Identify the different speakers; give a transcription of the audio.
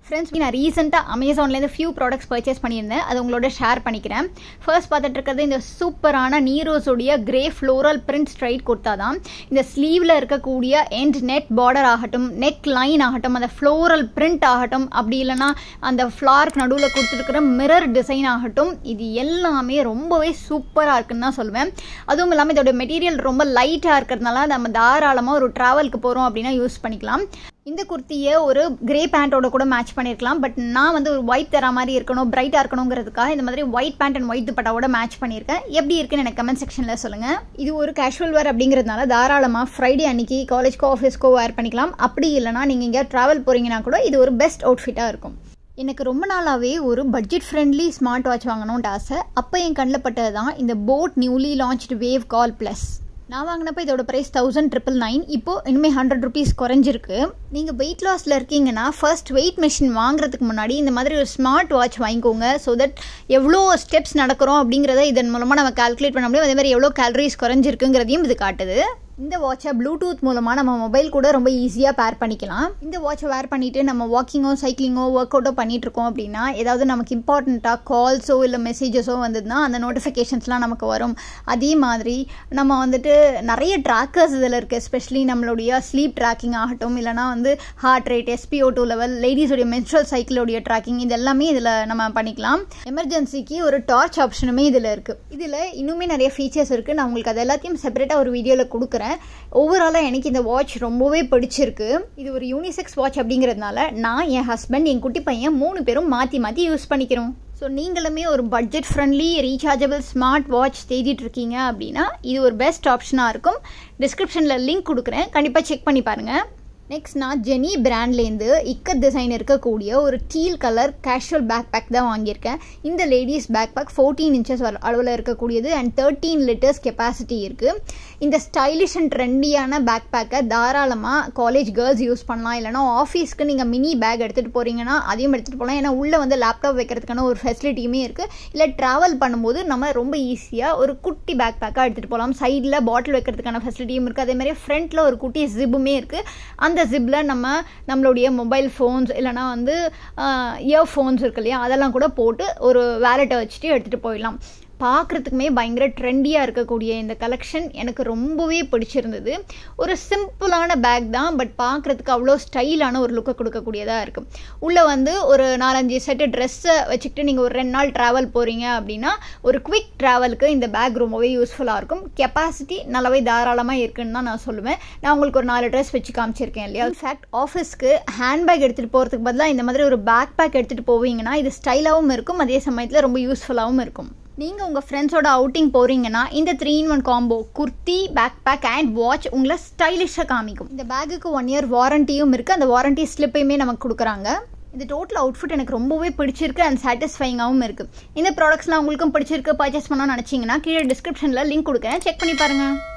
Speaker 1: friends நான் ரீசெண்டாக அமேசான்லேருந்து few products purchase பண்ணியிருந்தேன் அது உங்களோட ஷேர் பண்ணிக்கிறேன் ஃபர்ஸ்ட் பார்த்துட்டு இருக்கிறது இந்த சூப்பரான நீரோஸுடைய grey floral print straight kurta தான் இந்த ஸ்லீவில் இருக்கக்கூடிய எண்ட் நெட் பார்டர் ஆகட்டும் நெக் லைன் ஆகட்டும் அந்த ஃப்ளோரல் பிரிண்ட் ஆகட்டும் அப்படி இல்லைன்னா அந்த ஃப்ளார்க்கு நடுவில் கொடுத்துருக்கிற மிரர் டிசைன் ஆகட்டும் இது எல்லாமே ரொம்பவே சூப்பராக இருக்குன்னு தான் சொல்லுவேன் அதுவும் இல்லாமல் இதோட மெட்டீரியல் ரொம்ப லைட்டாக இருக்கிறதுனால நம்ம தாராளமாக ஒரு ட்ராவலுக்கு போகிறோம் அப்படின்னா யூஸ் பண்ணிக்கலாம் இந்த குர்த்தியை ஒரு கிரே பேண்ட்டோட கூட மேட்ச் பண்ணியிருக்கலாம் பட் நான் வந்து ஒரு ஒயிட் தர மாதிரி இருக்கணும் பிரைட்டாக இருக்கணுங்கிறதுக்காக இந்த மாதிரி ஒயிட் பேண்ட் அண்ட் ஒயிட் துப்பட்டாவோட மேட்ச் பண்ணியிருக்கேன் எப்படி இருக்குன்னு எனக்கு கமெண்ட் செக்ஷனில் சொல்லுங்கள் இது ஒரு கேஷுவல் வேர் அப்படிங்கிறதுனால தாராளமாக ஃப்ரைடே அன்னைக்கு காலேஜ்க்கோ ஆஃபீஸ்க்கோ வேர் பண்ணிக்கலாம் அப்படி இல்லைனா நீங்கள் எங்கேயா ட்ராவல் போகிறீங்கன்னா கூட இது ஒரு பெஸ்ட் அவுட்ஃபிட்டாக இருக்கும் எனக்கு ரொம்ப நாளாகவே ஒரு பட்ஜெட் ஃப்ரெண்ட்லி ஸ்மார்ட் வாட்ச் வாங்கணும்னு ஆசை அப்போ என் கண்ணில் பட்டது தான் இந்த boAt newly launched wave call plus நான் வாங்கினப்போ இதோட ப்ரைஸ் தௌசண்ட் ட்ரிபிள் நைன் இப்போது இனிமேல் ஹண்ட்ரட் ருபீஸ் குறைஞ்சிருக்கு நீங்கள் வெயிட் லாஸில் இருக்கீங்கன்னா ஃபர்ஸ்ட் வெயிட் மிஷின் வாங்குறதுக்கு முன்னாடி இந்த மாதிரி ஒரு ஸ்மார்ட் வாட்ச் வாங்கிக்கோங்க ஸோ தட் எவ்வளோ ஸ்டெப்ஸ் நடக்கிறோம் அப்படிங்கிறத இதன் மூலமாக நம்ம கால்குலேட் பண்ண முடியும் அதே மாதிரி எவ்வளோ கேலரிஸ் குறைஞ்சிருக்குங்கிறதையும் இது காட்டுது இந்த வாட்சை ப்ளூடூத் மூலமாக நம்ம மொபைல் கூட ரொம்ப ஈஸியாக பேர் பண்ணிக்கலாம் இந்த வாட்சை வேர் பண்ணிவிட்டு நம்ம வாக்கிங்கோ சைக்கிளிங்கோ ஒர்க் அவுட்டோ பண்ணிட்டு இருக்கோம் அப்படின்னா ஏதாவது நமக்கு இம்பார்ட்டண்ட்டாக கால்ஸோ இல்லை மெசேஜஸோ வந்ததுன்னா அந்த நோட்டிஃபிகேஷன்ஸ்லாம் நமக்கு வரும் அதே மாதிரி நம்ம வந்துட்டு நிறைய ட்ராக்கர்ஸ் இதில் இருக்குது எஸ்பெஷலி நம்மளுடைய ஸ்லீப் ட்ராக்கிங் ஆகட்டும் இல்லைனா வந்து heart rate S P O two level லேடிஸோடைய மென்ஸ்ட்ரல் சைக்கிளோடைய ட்ராக்கிங் இது எல்லாமே இதில் நம்ம பண்ணிக்கலாம் எமர்ஜென்சிக்கு ஒரு டார்ச் ஆப்ஷனுமே இதில் இருக்குது இதில் இன்னுமே நிறைய ஃபீச்சர்ஸ் இருக்குது நான் உங்களுக்கு அது எல்லாத்தையும் செப்பரேட்டாக ஒரு வீடியோவில் கொடுக்குறேன் ஓவராலாக எனக்கு இந்த வாட்ச் ரொம்பவே பிடிச்சிருக்கு இது ஒரு யூனிசெக்ஸ் வாட்ச் அப்படிங்கிறதுனால நான் என் ஹஸ்பண்ட் என் குட்டி பையன் மூணு பேரும் மாற்றி மாற்றி யூஸ் பண்ணிக்கிறோம் ஸோ நீங்களுமே ஒரு budget friendly rechargeable smart watch தேடிட்டு இருக்கீங்க அப்படின்னா இது ஒரு பெஸ்ட் ஆப்ஷனாக இருக்கும் டிஸ்கிரிப்ஷனில் லிங்க் கொடுக்குறேன் கண்டிப்பாக செக் பண்ணி பாருங்கள் நெக்ஸ்ட் நான் ஜெனி பிராண்ட்லேருந்து இக்கத் டிசைன் இருக்கக்கூடிய ஒரு teal colour casual backpack தான் வாங்கியிருக்கேன் இந்த ladies backpack fourteen inches அளவில் இருக்கக்கூடியது அண்ட் தேர்ட்டீன் லிட்டர்ஸ் கெப்பாசிட்டி இருக்குது இந்த ஸ்டைலிஷ் அண்ட் ட்ரெண்டியான பேக் பேக்கை தாராளமாக காலேஜ் கேர்ள்ஸ் யூஸ் பண்ணலாம் இல்லைனா ஆஃபீஸ்க்கு நீங்கள் மினி பேக் எடுத்துகிட்டு போகிறீங்கன்னா அதையும் எடுத்துகிட்டு போகலாம் ஏன்னா உள்ளே வந்து லேப்டாப் வைக்கிறதுக்கான ஒரு ஃபெசிலிட்டியுமே இருக்குது இல்லை ட்ராவல் பண்ணும்போது நம்ம ரொம்ப ஈஸியாக ஒரு குட்டி பேக் பேக்காக எடுத்துகிட்டு போகலாம் சைடில் பாட்டில் வைக்கிறதுக்கான ஃபெசிலிட்டியும் இருக்குது அதே மாதிரி ஃப்ரண்ட்டில் ஒரு குட்டி ஜிப்புமே இருக்குது அந்த அந்த ஜிப்பில் நம்ம நம்மளுடைய மொபைல் ஃபோன்ஸ் இல்லைனா வந்து இயர்ஃபோன்ஸ் இருக்கு இல்லையா அதெல்லாம் கூட போட்டு ஒரு வேலெட்டை வச்சுட்டு எடுத்துகிட்டு போயிடலாம் பார்க்குறதுக்குமே பயங்கர ட்ரெண்டியாக இருக்கக்கூடிய இந்த கலெக்ஷன் எனக்கு ரொம்பவே பிடிச்சிருந்தது ஒரு சிம்பிளான பேக் தான் பட் பார்க்குறதுக்கு அவ்வளோ ஸ்டைலான ஒரு லுக்கை கொடுக்கக்கூடியதாக இருக்கும் உள்ளே வந்து ஒரு நாலஞ்சு செட்டு ட்ரெஸ்ஸை வச்சுக்கிட்டு நீங்கள் ஒரு ரெண்டு நாள் ட்ராவல் போகிறீங்க அப்படின்னா ஒரு குவிக் ட்ராவலுக்கு இந்த பேக் ரொம்பவே யூஸ்ஃபுல்லாக இருக்கும் கெப்பாசிட்டி நல்லாவே தாராளமாக இருக்குன்னு தான் நான் சொல்லுவேன் நான் உங்களுக்கு ஒரு நாலு ட்ரெஸ் வச்சு காமிச்சிருக்கேன் இல்லையா இன்ஃபேக்ட் ஆஃபீஸ்க்கு ஹேண்ட்பேக் எடுத்துகிட்டு போகிறதுக்கு பதிலாக இந்த மாதிரி ஒரு பேக் பேக் எடுத்துகிட்டு போவீங்கன்னா இது ஸ்டைலாகவும் இருக்கும் அதே சமயத்தில் ரொம்ப யூஸ்ஃபுல்லாகவும் இருக்கும் நீங்கள் உங்கள் ஃப்ரெண்ட்ஸோட அவுட்டிங் போகிறீங்கன்னா இந்த three in one combo kurti backpack and watch உங்களை ஸ்டைலிஷாக காமிக்கும் இந்த பேக்குக்கு ஒன் இயர் வாரண்டியும் இருக்குது அந்த வாரண்டி ஸ்லிப்பையுமே நமக்கு கொடுக்குறாங்க இந்த டோட்டல் அவுட்ஃபிட் எனக்கு ரொம்பவே பிடிச்சிருக்கு அண்ட் சாட்டிஸ்ஃபைங்காகவும் இருக்குது இந்த ப்ராடக்ட்ஸ்லாம் உங்களுக்கும் பிடிச்சிருக்கு பர்ச்சேஸ் பண்ணணும்னு நினச்சிங்கன்னா கீழே டிஸ்கிரிப்ஷனில் லிங்க் கொடுக்குறேன் செக் பண்ணி பாருங்கள்